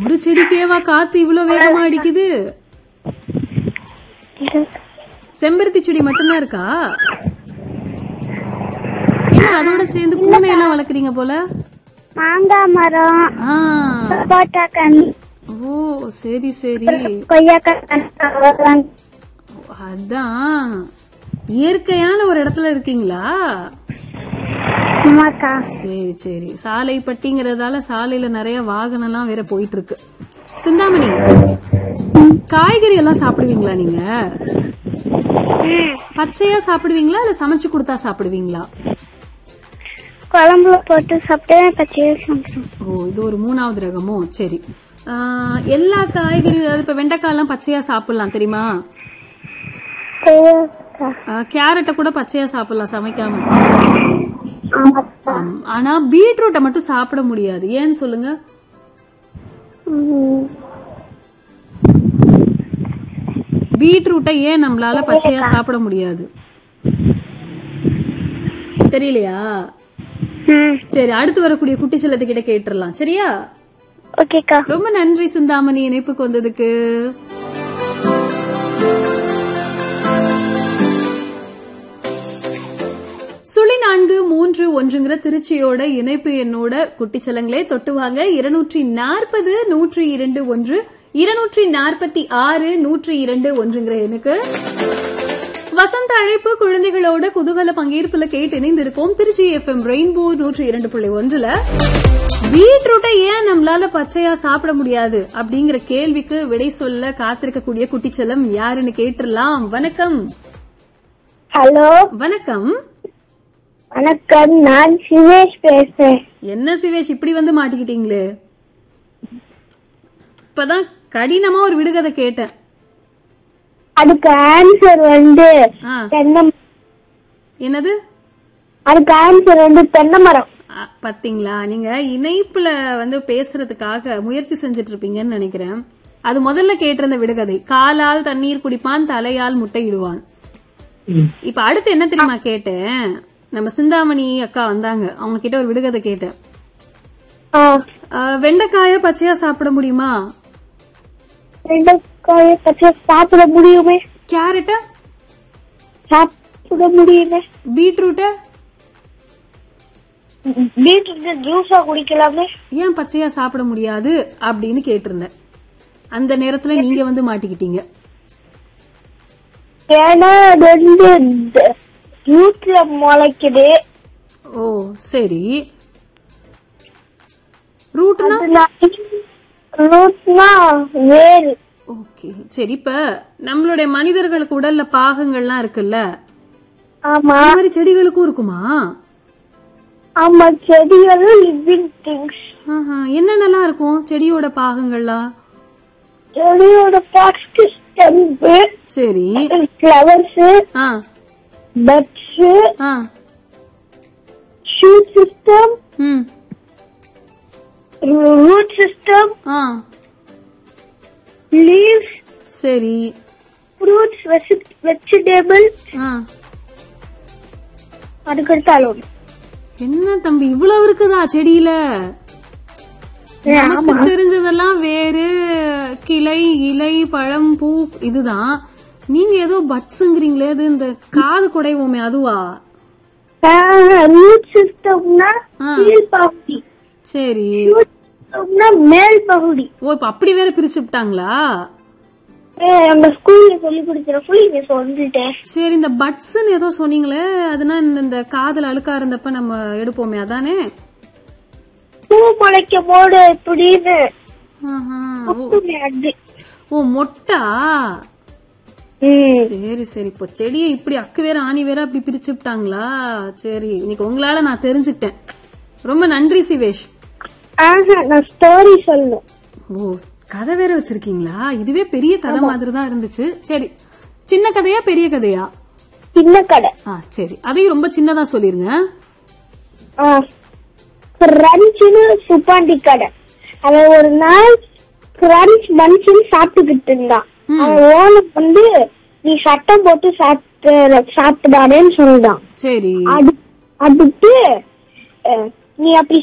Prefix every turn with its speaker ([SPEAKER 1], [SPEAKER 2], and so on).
[SPEAKER 1] ஒரு செடிக்கேவா காத்து இவ்வளவு வேகமா அடிக்குது செம்பருத்தி செடி மட்டும்தான் இருக்கா என்ன அதோட சேர்ந்து பூனை எல்லாம் வளர்க்குறீங்க போல
[SPEAKER 2] மாங்காய் மரம்
[SPEAKER 1] ஆ
[SPEAKER 2] சப்போட்டா கண்
[SPEAKER 1] ஓ சரி சரி
[SPEAKER 2] கொய்யாக்காய் கண் அவ்வளவுதான்.
[SPEAKER 1] அதான் இயற்கையான ஒரு இடத்துல இருக்கீங்களா
[SPEAKER 2] ஆமாக்கா
[SPEAKER 1] சரி சரி சாலை பட்டிங்கிறதால சாலையில நிறைய வாகனம் எல்லாம் வேற போயிட்டு இருக்கு சிந்தாமணி காய்கறி எல்லாம் சாப்பிடுவீங்களா நீங்க பச்சையா சாப்பிடுவீங்களா இல்ல சமைச்சு கொடுத்தா சாப்பிடுவீங்களா
[SPEAKER 2] குழம்புல போட்டு சாப்பிட்டு பச்சையா சாப்பிடுவோம்
[SPEAKER 1] ஓ இது ஒரு மூணாவது ரகமோ சரி ஆ, எல்லா காய்கறி அதாவது இப்ப வெண்டைக்காய் எல்லாம் பச்சையா சாப்பிடலாம் தெரியுமா
[SPEAKER 2] கொய்யாக்கா
[SPEAKER 1] ஆ, கேரட்டை கூட பச்சையா சாப்பிடலாம் சமைக்காம
[SPEAKER 2] ஆமாக்கா
[SPEAKER 1] ஆம். ஆனா பீட்ரூட்டை மட்டும் சாப்பிட முடியாது ஏன்னு சொல்லுங்க
[SPEAKER 2] ம்.
[SPEAKER 1] பீட்ரூட்டை ஏன் நம்மளால பச்சையா சாப்பிட முடியாது தெரியலையா
[SPEAKER 2] ம்
[SPEAKER 1] சரி அடுத்து வரக்கூடிய குட்டி செல்லத்துக்கிட்ட கேட்டுறலாம் சரியா
[SPEAKER 2] ஓகேக்கா
[SPEAKER 1] ரொம்ப நன்றி சிந்தாமணி இணைப்புக்கு வந்ததுக்கு சுழி நான்கு மூன்று ஒன்றுங்கிற திருச்சியோட இணைப்பு என்னோட குட்டிச்சலங்களே தொட்டுவாங்க இருநூற்றி நாற்பது நூற்றி இரண்டு ஒன்று இருநூற்றி நாற்பத்தி ஆறு நூற்றி இரண்டு ஒன்றுங்கிற எனக்கு வசந்த அழைப்பு குழந்தைகளோட குதூகல பங்கேற்புல கேட்டு இணைந்திருக்கோம் திருச்சி எஃப்எம் ரெயின்போ நூற்றி இரண்டு புள்ளி ஒன்றுல பீட்ரூட்டை ஏன் நம்மளால பச்சையா சாப்பிட முடியாது அப்படிங்கிற கேள்விக்கு விடை சொல்ல காத்திருக்கக்கூடிய குட்டிச்சலம் யாருன்னு கேட்டுறலாம் வணக்கம்
[SPEAKER 2] ஹலோ
[SPEAKER 1] வணக்கம்
[SPEAKER 2] வணக்கம் நான் சிவேஷ் பேசுறேன்
[SPEAKER 1] என்ன சிவேஷ் இப்படி வந்து மாட்டிக்கிட்டீங்களே இப்பதான் கடினமா ஒரு விடுகதை கேட்டேன்
[SPEAKER 2] அதுக்கு ஆன்சர் வந்து
[SPEAKER 1] ஆ,
[SPEAKER 2] தென்னை
[SPEAKER 1] என்னது
[SPEAKER 2] அதுக்கு ஆன்சர் வந்து தென்னை மரம்
[SPEAKER 1] ஆ, பாத்தீங்களா நீங்க இணைப்புல வந்து பேசுறதுக்காக முயற்சி செஞ்சுட்டு இருப்பீங்கன்னு நினைக்கிறேன் அது முதல்ல கேட்டிருந்த விடுகதை காலால் தண்ணீர் குடிப்பான் தலையால் முட்டையிடுவான் இப்ப அடுத்து என்ன தெரியுமா கேட்டேன் நம்ம சிந்தாமணி அக்கா வந்தாங்க அவங்க கிட்ட ஒரு விடுகதை கேட்டேன்
[SPEAKER 2] ஆ,
[SPEAKER 1] ஆ, வெண்டைக்காய பச்சையா சாப்பிட முடியுமா
[SPEAKER 2] வெண்டைக்காயை பச்சை சாப்பிட முடியுமே
[SPEAKER 1] கேரட்ட
[SPEAKER 2] சாப்பிட முடியுமே
[SPEAKER 1] பீட்ரூட்ட
[SPEAKER 2] பீட்ரூட் ஜூஸா குடிக்கலாமே
[SPEAKER 1] ஏன் பச்சையா சாப்பிட முடியாது அப்படின்னு கேட்டிருந்தேன் அந்த நேரத்துல நீங்க வந்து மாட்டிக்கிட்டீங்க
[SPEAKER 2] ஏன்னா அது வந்து ஜூஸ்ல முளைக்குது
[SPEAKER 1] ஓ சரி ரூட்னா
[SPEAKER 2] ரூட்னா வேறு
[SPEAKER 1] ஓகே சரி இப்ப நம்மளுடைய மனிதர்களுக்கு உடல்ல பாகங்கள்லாம் இருக்குல்ல
[SPEAKER 2] ஆமா
[SPEAKER 1] அந்த மாதிரி செடிகளுக்கும் இருக்குமா
[SPEAKER 2] ஆமா செடிகளும் லிவிங் திங்ஸ்
[SPEAKER 1] ஆஹா, என்னென்னலாம் இருக்கும் செடியோட பாகங்கள்லாம்
[SPEAKER 2] செடியோட ஃபர்ஸ்ட் ஸ்டெம்பு
[SPEAKER 1] சரி
[SPEAKER 2] ஃபிளவர்ஸ்
[SPEAKER 1] ஆ
[SPEAKER 2] பட்ஸ்
[SPEAKER 1] ஆ
[SPEAKER 2] ஷூட் சிஸ்டம்
[SPEAKER 1] ம்
[SPEAKER 2] ரூட் சிஸ்டம்
[SPEAKER 1] ஆ
[SPEAKER 2] லீவ்ஸ்
[SPEAKER 1] சரி
[SPEAKER 2] ஃப்ரூட்ஸ் வெஜிடபிள்
[SPEAKER 1] ஆ
[SPEAKER 2] அதுக்கடுத்து அலோன்
[SPEAKER 1] என்ன தம்பி இவ்வளவு இருக்குதா செடியில நமக்கு தெரிஞ்சதெல்லாம் வேறு கிளை இலை பழம் பூ இதுதான் நீங்க ஏதோ பட்ஸுங்கிறீங்களே அது இந்த காது குடைவோமே அதுவா
[SPEAKER 2] ரூட் சிஸ்டம்னா
[SPEAKER 1] ஆ.
[SPEAKER 2] கீழ் பகுதி
[SPEAKER 1] சரி
[SPEAKER 2] ரூட் சிஸ்டம்னா மேல் பகுதி
[SPEAKER 1] ஓ இப்ப அப்படி வேற பிரிச்சு விட்டாங்களா
[SPEAKER 2] ஏய், நம்ம ஸ்கூல்ல சொல்லி கொடுக்குற ஃபுல் இங்க சொல்லிட்டேன்
[SPEAKER 1] சரி இந்த பட்ஸ்ன்னு ஏதோ சொன்னீங்களே அதுனா இந்த இந்த காதுல அழுக்கா இருந்தப்ப நம்ம எடுப்போமே அதானே
[SPEAKER 2] பூ முளைக்கும் போது இப்படின்னு
[SPEAKER 1] ஆஹா. ஓ,
[SPEAKER 2] அது
[SPEAKER 1] ஓ மொட்டா
[SPEAKER 2] ம்.
[SPEAKER 1] சரி சரி இப்போ செடியை இப்படி அக்கு வேற ஆணி வேற அப்படி பிரிச்சு விட்டாங்களா சரி இன்னைக்கு உங்களால நான் தெரிஞ்சுக்கிட்டேன் ரொம்ப நன்றி சிவேஷ்
[SPEAKER 2] ஆஹா நான் ஸ்டோரி சொல்லணும்
[SPEAKER 1] ஓ கதை வேற வச்சிருக்கீங்களா இதுவே பெரிய கதை மாதிரி தான் இருந்துச்சு சரி சின்ன கதையா பெரிய கதையா
[SPEAKER 2] சின்ன கடை
[SPEAKER 1] ஆ சரி அதையும் ரொம்ப சின்னதா சொல்லிருங்க
[SPEAKER 2] கிரன்ச்னு சுப்பாண்டி கடை அவன் ஒரு நாள் கிரன்ச் மனுஷன் சாப்பிட்டுக்கிட்டு இருந்தான் அவன் ஓனர் வந்து நீ சட்டம் போட்டு சாப்பிட்டு சாப்பிடாதேன்னு சொல்லிட்டான்
[SPEAKER 1] சரி
[SPEAKER 2] அது அதுக்கு அஹ், நீ அப்படி